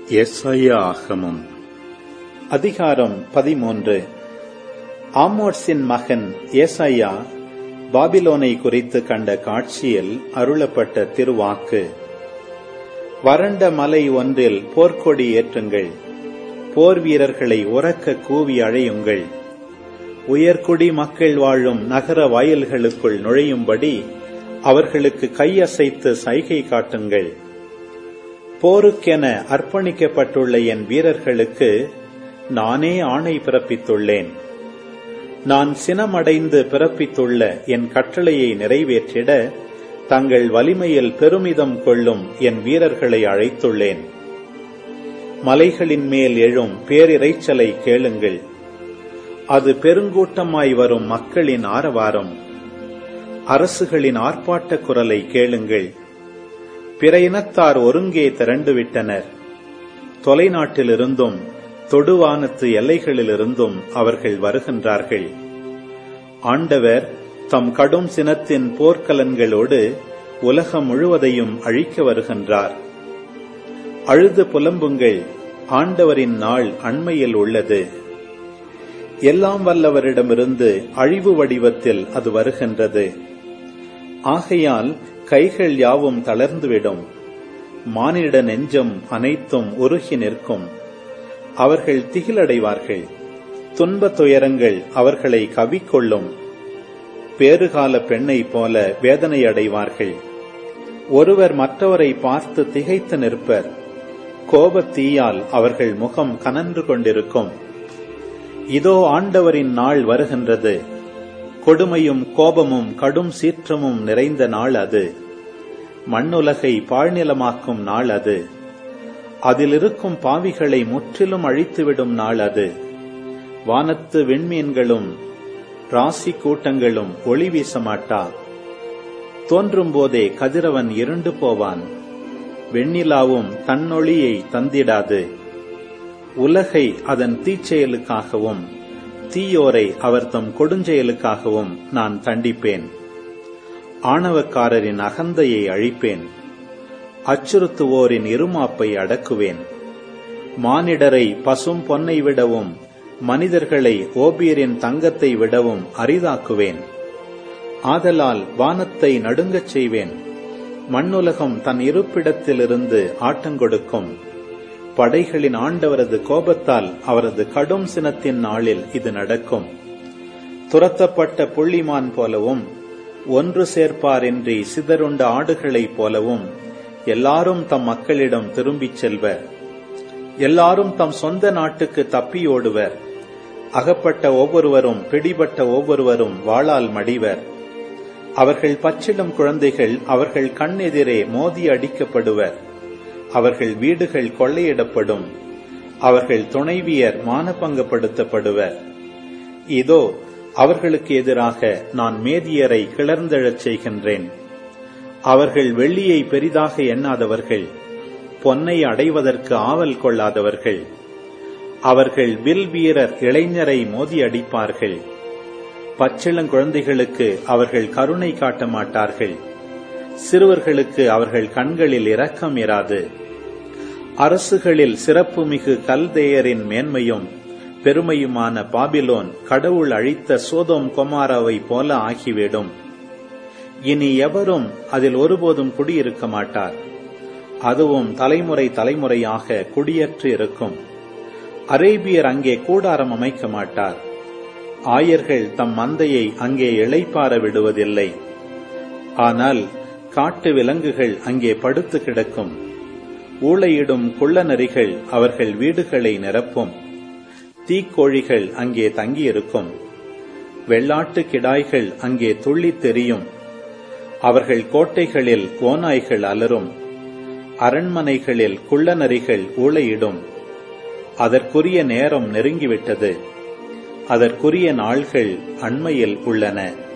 எஸ்ஐயா ஆகமம் அதிகாரம் பதிமூன்று ஆமோட்ஸின் மகன் ஏசாயா பாபிலோனை குறித்து கண்ட காட்சியில் அருளப்பட்ட திருவாக்கு வறண்ட மலை ஒன்றில் போர்க்கொடி ஏற்றுங்கள் போர் வீரர்களை உறக்க கூவி அழையுங்கள் உயர்குடி மக்கள் வாழும் நகர வாயில்களுக்குள் நுழையும்படி அவர்களுக்கு கையசைத்து சைகை காட்டுங்கள் போருக்கென அர்ப்பணிக்கப்பட்டுள்ள என் வீரர்களுக்கு நானே ஆணை பிறப்பித்துள்ளேன் நான் சினமடைந்து பிறப்பித்துள்ள என் கட்டளையை நிறைவேற்றிட தங்கள் வலிமையில் பெருமிதம் கொள்ளும் என் வீரர்களை அழைத்துள்ளேன் மலைகளின் மேல் எழும் பேரிரைச்சலை கேளுங்கள் அது பெருங்கூட்டமாய் வரும் மக்களின் ஆரவாரம் அரசுகளின் ஆர்ப்பாட்ட குரலை கேளுங்கள் பிற இனத்தார் ஒருங்கே திரண்டுவிட்டனர் தொலைநாட்டிலிருந்தும் தொடுவானத்து எல்லைகளிலிருந்தும் அவர்கள் வருகின்றார்கள் ஆண்டவர் தம் கடும் சினத்தின் போர்க்கலன்களோடு உலகம் முழுவதையும் அழிக்க வருகின்றார் அழுது புலம்புங்கள் ஆண்டவரின் நாள் அண்மையில் உள்ளது எல்லாம் வல்லவரிடமிருந்து அழிவு வடிவத்தில் அது வருகின்றது ஆகையால் கைகள் யாவும் தளர்ந்துவிடும் மானிட நெஞ்சம் அனைத்தும் உருகி நிற்கும் அவர்கள் திகிலடைவார்கள் துன்ப துயரங்கள் அவர்களை கவிக்கொள்ளும் பேறுகால பெண்ணை போல வேதனை அடைவார்கள் ஒருவர் மற்றவரை பார்த்து திகைத்து நிற்பர் கோபத்தீயால் அவர்கள் முகம் கனன்று கொண்டிருக்கும் இதோ ஆண்டவரின் நாள் வருகின்றது கொடுமையும் கோபமும் கடும் சீற்றமும் நிறைந்த நாள் அது மண்ணுலகை பாழ்நிலமாக்கும் நாள் அது அதில் இருக்கும் பாவிகளை முற்றிலும் அழித்துவிடும் நாள் அது வானத்து விண்மீன்களும் ராசி கூட்டங்களும் ஒளி வீச மாட்டா தோன்றும் போதே கதிரவன் இருண்டு போவான் வெண்ணிலாவும் தன்னொளியை தந்திடாது உலகை அதன் தீச்செயலுக்காகவும் தீயோரை அவர் தம் கொடுஞ்செயலுக்காகவும் நான் தண்டிப்பேன் ஆணவக்காரரின் அகந்தையை அழிப்பேன் அச்சுறுத்துவோரின் இருமாப்பை அடக்குவேன் மானிடரை பசும் பொன்னை விடவும் மனிதர்களை ஓபியரின் தங்கத்தை விடவும் அரிதாக்குவேன் ஆதலால் வானத்தை நடுங்கச் செய்வேன் மண்ணுலகம் தன் இருப்பிடத்திலிருந்து ஆட்டங்கொடுக்கும் படைகளின் ஆண்டவரது கோபத்தால் அவரது கடும் சினத்தின் நாளில் இது நடக்கும் துரத்தப்பட்ட புள்ளிமான் போலவும் ஒன்று சேர்ப்பாரின்றி சிதறுண்ட ஆடுகளைப் போலவும் எல்லாரும் தம் மக்களிடம் திரும்பிச் செல்வர் எல்லாரும் தம் சொந்த நாட்டுக்கு தப்பியோடுவர் அகப்பட்ட ஒவ்வொருவரும் பிடிபட்ட ஒவ்வொருவரும் வாளால் மடிவர் அவர்கள் பச்சிடம் குழந்தைகள் அவர்கள் கண்ணெதிரே மோதி அடிக்கப்படுவர் அவர்கள் வீடுகள் கொள்ளையிடப்படும் அவர்கள் துணைவியர் மானபங்கப்படுத்தப்படுவர் இதோ அவர்களுக்கு எதிராக நான் மேதியரை கிளர்ந்தெழச் செய்கின்றேன் அவர்கள் வெள்ளியை பெரிதாக எண்ணாதவர்கள் பொன்னை அடைவதற்கு ஆவல் கொள்ளாதவர்கள் அவர்கள் வில் வீரர் இளைஞரை மோதி அடிப்பார்கள் பச்சிளங்குழந்தைகளுக்கு அவர்கள் கருணை காட்ட மாட்டார்கள் சிறுவர்களுக்கு அவர்கள் கண்களில் இரக்கம் இராது அரசுகளில் சிறப்புமிகு கல்தேயரின் மேன்மையும் பெருமையுமான பாபிலோன் கடவுள் அழித்த சோதோம் கொமாராவை போல ஆகிவிடும் இனி எவரும் அதில் ஒருபோதும் குடியிருக்க மாட்டார் அதுவும் தலைமுறை தலைமுறையாக குடியற்று இருக்கும் அரேபியர் அங்கே கூடாரம் அமைக்க மாட்டார் ஆயர்கள் தம் மந்தையை அங்கே இளைப்பார விடுவதில்லை ஆனால் காட்டு விலங்குகள் அங்கே படுத்து கிடக்கும் ஊளையிடும் குள்ளநரிகள் அவர்கள் வீடுகளை நிரப்பும் தீக்கோழிகள் அங்கே தங்கியிருக்கும் வெள்ளாட்டு கிடாய்கள் அங்கே துள்ளித் தெரியும் அவர்கள் கோட்டைகளில் ஓநாய்கள் அலரும் அரண்மனைகளில் குள்ளநரிகள் ஊளையிடும் அதற்குரிய நேரம் நெருங்கிவிட்டது அதற்குரிய நாள்கள் அண்மையில் உள்ளன